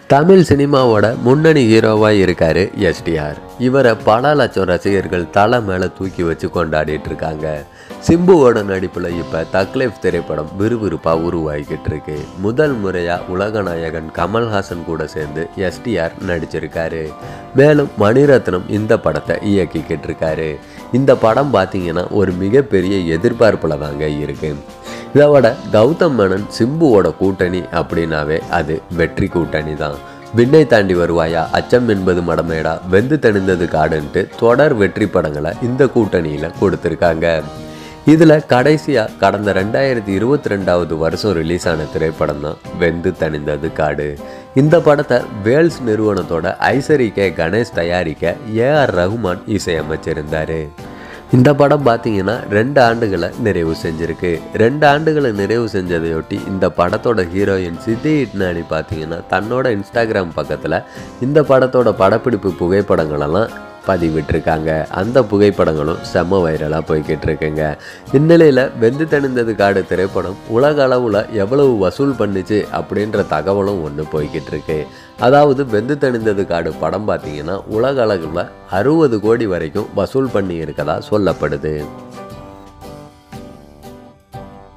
தமிழ் சினிமாவோட முன்னணி ஹீரோவாக இருக்காரு எஸ்டிஆர் இவரை பல லட்சம் ரசிகர்கள் தலை மேலே தூக்கி வச்சு கொண்டாடிட்டு இருக்காங்க சிம்புவோட நடிப்பில் இப்போ தக்லைஃப் திரைப்படம் விறுவிறுப்பாக உருவாகிக்கிட்டு இருக்கு முதல் முறையாக உலகநாயகன் கமல்ஹாசன் கூட சேர்ந்து எஸ்டிஆர் நடிச்சிருக்காரு மேலும் மணிரத்னம் இந்த படத்தை இயக்கிக்கிட்டு இருக்காரு இந்த படம் பார்த்தீங்கன்னா ஒரு மிகப்பெரிய எதிர்பார்ப்பில் தாங்க இருக்கு இதோட கௌதம் மேனன் சிம்புவோட கூட்டணி அப்படின்னாவே அது வெற்றி கூட்டணி தான் விண்ணை தாண்டி வருவாயா அச்சம் என்பது மடமேடா வெந்து தணிந்தது காடுன்ட்டு தொடர் வெற்றி படங்களை இந்த கூட்டணியில் கொடுத்துருக்காங்க இதில் கடைசியாக கடந்த ரெண்டாயிரத்தி இருபத்தி ரெண்டாவது வருஷம் ரிலீஸ் ஆன திரைப்படம் தான் வெந்து தணிந்தது காடு இந்த படத்தை வேல்ஸ் நிறுவனத்தோட ஐசரி கே கணேஷ் தயாரிக்க ஏஆர் ரகுமான் இசையமைச்சிருந்தார் இந்த படம் பார்த்தீங்கன்னா ரெண்டு ஆண்டுகளை நிறைவு செஞ்சிருக்கு ரெண்டு ஆண்டுகளை நிறைவு செஞ்சதையொட்டி இந்த படத்தோட ஹீரோயின் சித்தி இட்னானி பார்த்தீங்கன்னா தன்னோட இன்ஸ்டாகிராம் பக்கத்தில் இந்த படத்தோட படப்பிடிப்பு புகைப்படங்களெல்லாம் பதிவிட்டிருக்காங்க அந்த புகைப்படங்களும் செம்ம வைரலாக போய்கிட்டு இருக்குங்க இந்நிலையில் வெந்து தணிந்தது காடு திரைப்படம் உலக அளவில் எவ்வளவு வசூல் பண்ணுச்சு அப்படின்ற தகவலும் ஒன்று போய்கிட்டு இருக்கு அதாவது வெந்து தணிந்தது காடு படம் பார்த்தீங்கன்னா உலக அளவில் அறுபது கோடி வரைக்கும் வசூல் பண்ணி இருக்கதா சொல்லப்படுது